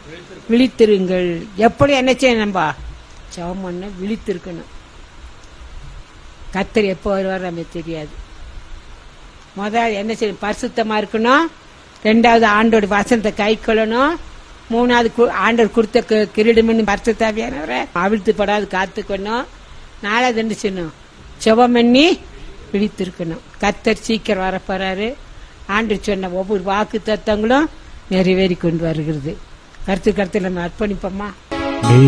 விழித்திருங்கள் எப்படி என்ன செய்யணும் நம்ம ஜெபம் பண்ண விழித்திருக்கணும் கத்தர் எப்போ வருவார் நமக்கு தெரியாது முதல் என்ன செய்யணும் பரிசுத்தமா இருக்கணும் ரெண்டாவது ஆண்டோட வசனத்தை கை கொள்ளணும் மூணாவது கு- ஆண்டவர் கொடுத்த கி- கிரீடம்னு பரிசுத்தாவியானவரை அவிழ்த்து படாது காத்துக்கணும் நாலாவது என்ன செய்யணும் செவம் பண்ணி விழித்திருக்கணும் கத்தர் சீக்கிரம் வரப்போறாரு ஆண்டு சொன்ன ஒவ்வொரு வாக்கு தத்தங்களும் நிறைவேறி கொண்டு வருகிறது கருத்து கருத்தில் நம்ம அர்ப்பணிப்போமா